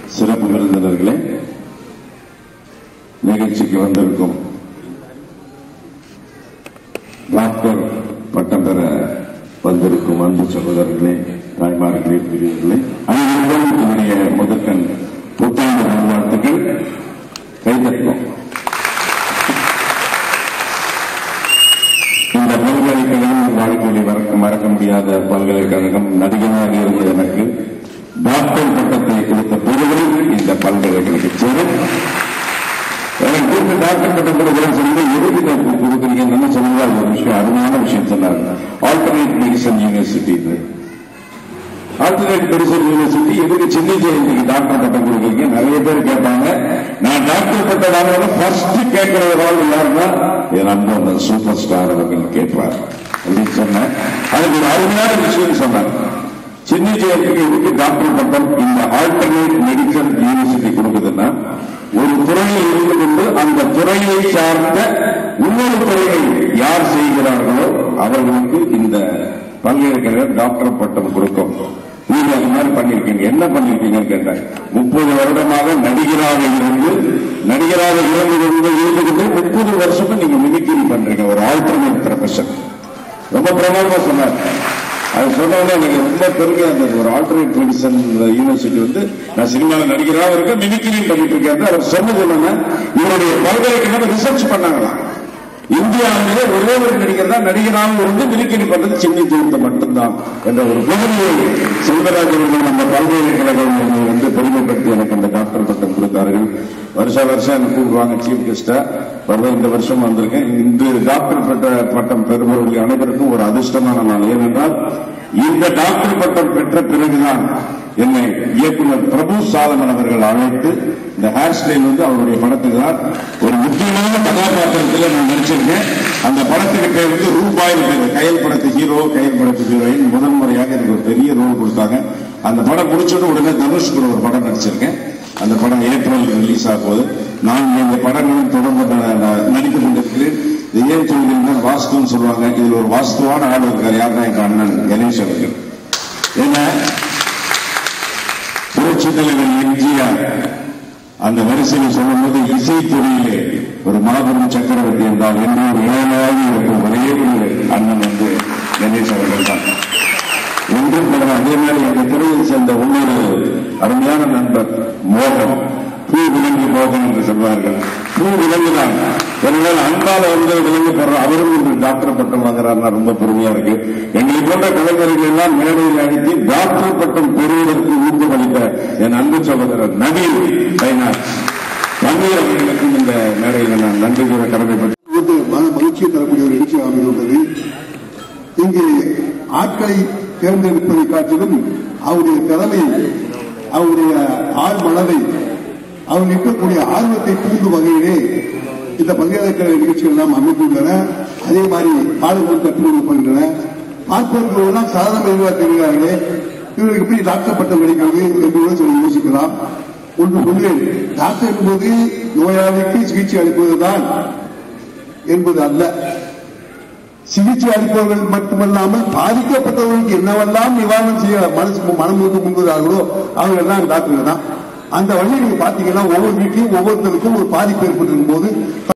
சிறப்பு விருந்தினர்களே நிகழ்ச்சிக்கு வந்திருக்கும் டாக்டர் பட்டம் பெற வந்திருக்கும் அன்பு சகோதரர்களே தாய்மார்களே பெரியவர்களே அனைவருக்கும் என்னுடைய முதற்கண் புத்தாண்டு நல்வாழ்த்துக்கள் கைதட்டும் இந்த பல்கலைக்கழகம் வாழ்க்கையில் மறக்க மறக்க முடியாத பல்கலைக்கழகம் நடிகனாக இருந்த எனக்கு டாக்டர் பட்டத்தை கொடுத்த பொருளும் இந்த பல்கலைக்கழகம் சேரும் எனக்கு கொடுத்த டாக்டர் பட்டம் கொடுக்கிறேன் சொல்லி எதுக்கு டாக்டர் கொடுக்குறீங்கன்னு சொல்லுங்க அது ஒரு விஷயம் அருமையான விஷயம் சொன்னாங்க ஆல்டர்னேட் மெடிசன் யூனிவர்சிட்டி இது ஆல்டர்னேட் மெடிசன் யூனிவர்சிட்டி எதுக்கு சென்னை ஜெயந்திக்கு டாக்டர் பட்டம் கொடுக்குறீங்க நிறைய பேர் கேட்பாங்க நான் டாக்டர் பட்டம் வாங்கணும் ஃபர்ஸ்ட் கேட்கிற ஒரு ஆள் யாருன்னா என் அன்பன் சூப்பர் ஸ்டார் அவர்கள் கேட்பார் அப்படின்னு சொன்னேன் அதுக்கு ஒரு அருமையான விஷயம் சொன்னாங்க சென்னை ஜெயந்திக்கு எதுக்கு டாக்டர் பட்டம் இந்த ஆல்டர்னேட் மெடிக்கல் யூனிவர்சிட்டி கொடுக்குதுன்னா ஒரு துறையில் இருந்து கொண்டு அந்த துறையை சார்ந்த இன்னொரு துறையை யார் செய்கிறார்களோ அவர்களுக்கு இந்த பல்கலைக்கழகம் டாக்டர் பட்டம் கொடுக்கும் நீங்க அது மாதிரி பண்ணிருக்கீங்க என்ன பண்ணிருக்கீங்கன்னு கேட்டாங்க முப்பது வருடமாக நடிகராக இருந்து நடிகராக இருந்து கொண்டு இருந்து கொண்டு முப்பது வருஷமும் நீங்க மிமிக்ரி பண்றீங்க ஒரு ஆல்டர்னேட் ப்ரொஃபஷன் ரொம்ப பிரமாதமா சொன்னார் அது சொன்னோட எனக்கு ரொம்ப பெருமையா இருந்தது ஒரு ஆல்டர்னேட் மெடிசன் யூனிவர்சிட்டி வந்து நான் சினிமாவில் நடிகராக இருக்கேன் மிமிக்ரியும் பண்ணிட்டு இருக்கேன் அவர் சொன்னது என்னன்னா இவருடைய பல்கலைக்கழகம் ரிசர்ச் பண்ணாங்களாம் இந்தியாவிலே ஒரே ஒரு நடிகர் தான் நடிகராக இருந்து மிமிக்ரி பண்றது சின்ன ஜெயந்த மட்டும்தான் என்ற ஒரு பெருமையை செல்வராஜ் அவர்கள் நம்ம பல்கலைக்கழகம் வந்து பெருமைப்படுத்தி எனக்கு அந்த டாக்டர் பட்டம் கொடுத்தார்கள் வருஷ வருஷம் எனக்கு கூப்பிடுவாங்க சீஃப் கெஸ்டா வருவ இந்த வருஷம் வந்திருக்கேன் இன்று டாக்டர் பட்ட பட்டம் பெறுபவர்கள் அனைவருக்கும் ஒரு அதிர்ஷ்டமான நாள் ஏனென்றால் இந்த டாக்டர் பட்டம் பெற்ற பிறகுதான் என்னை இயக்குனர் பிரபு சாலமன் அவர்கள் அழைத்து இந்த ஹேர் ஸ்டைல் வந்து அவருடைய படத்துக்கு தான் ஒரு முக்கியமான கதாபாத்திரத்தில் நான் நடிச்சிருக்கேன் அந்த படத்துக்கு பேர் வந்து ரூபாயில் பேர் கயல் படத்து ஹீரோ கயல் படத்து ஹீரோயின் முதல் முறையாக எனக்கு ஒரு பெரிய ரோல் கொடுத்தாங்க அந்த படம் முடிச்சோட உடனே தனுஷ் கூட ஒரு படம் நடிச்சிருக்கேன் அந்த படம் ஏப்ரல் ரிலீஸ் ஆக போகுது நான் இந்த படங்களும் தொடர்ந்து நான் நான் நடித்துக் கொண்டிருக்கிறேன் இது ஏன் சொல்கிறீங்கன்னா வாஸ்துன்னு சொல்லுவாங்க இதுல ஒரு வாஸ்துவான ஆள் இருக்கார் யாருன்னா எங்க அண்ணன் கணேஷ் அவர்கள் ஏன்னா புரட்சி தலைவர் எம்ஜிஆர் அந்த வரிசையில் சொல்லும்போது இசைத்துறையிலே ஒரு மாபெரும் சக்கரவர்த்தி என்றால் என்று ஒரு ஏழாவது இருக்கும் ஒரே ஒரு அண்ணன் வந்து கணேஷ் அவர்கள் தான் ஒன்றும் பல அதே மாதிரி அந்த துறையை சேர்ந்த இன்னொரு அருமையான நண்பர் மோகன் பூ விலங்கு மோகன் என்று சொல்வார்கள் பூ விலங்குதான் என்னால் அன்பால வந்து விலங்கு போடுற அவரும் ஒரு டாக்டர் பட்டம் வாங்குறாருன்னா ரொம்ப பெருமையா இருக்கு எங்களை போன்ற கலைஞர்கள் எல்லாம் மேடையில் அழைத்து டாக்டர் பட்டம் பெறுவதற்கு ஊக்கமளித்த என் அன்பு சகோதரர் நவீன் கைனார் பன்னீர் அவர்களுக்கும் இந்த மேடையில் நான் நன்றி கூற கடமைப்பட்டு வந்து மன மகிழ்ச்சியை தரக்கூடிய ஒரு நிகழ்ச்சி அமைந்துள்ளது இங்கு ஆட்களை தேர்ந்தெடுப்பதை காட்டிலும் அவருடைய திறமை அவருடைய ஆள் மனதை அவர் இருக்கக்கூடிய ஆர்வத்தை தூண்டும் வகையிலே இந்த பல்கலைக்கழக நிகழ்ச்சிகள் எல்லாம் அமைந்துள்ளன அதே மாதிரி பாடல்கள் கற்றுக் கொடுக்கப்படுகின்றன பார்ப்பவர்கள் எல்லாம் சாதாரண மனிதர்களாக தெரிகிறார்களே இவர்களுக்கு எப்படி டாக்டர் பட்டம் கிடைக்கிறது என்று கூட சொல்லி யோசிக்கலாம் ஒன்று சொல்கிறேன் டாக்டர் என்பது நோயாளிக்கு சிகிச்சை அளிப்பதுதான் என்பது அல்ல சிகிச்சை அளிப்பவர்கள் மட்டுமல்லாமல் பாதிக்கப்பட்டவர்களுக்கு என்னவெல்லாம் நிவாரணம் செய்ய மனசு மனம் வந்து முன்பதார்களோ அவங்க எல்லாம் டாக்டர் தான் அந்த வழியை நீங்க பாத்தீங்கன்னா ஒவ்வொரு வீட்லயும் ஒவ்வொருத்தருக்கும் ஒரு பாதிப்பு ஏற்பட்டிருக்கும் போது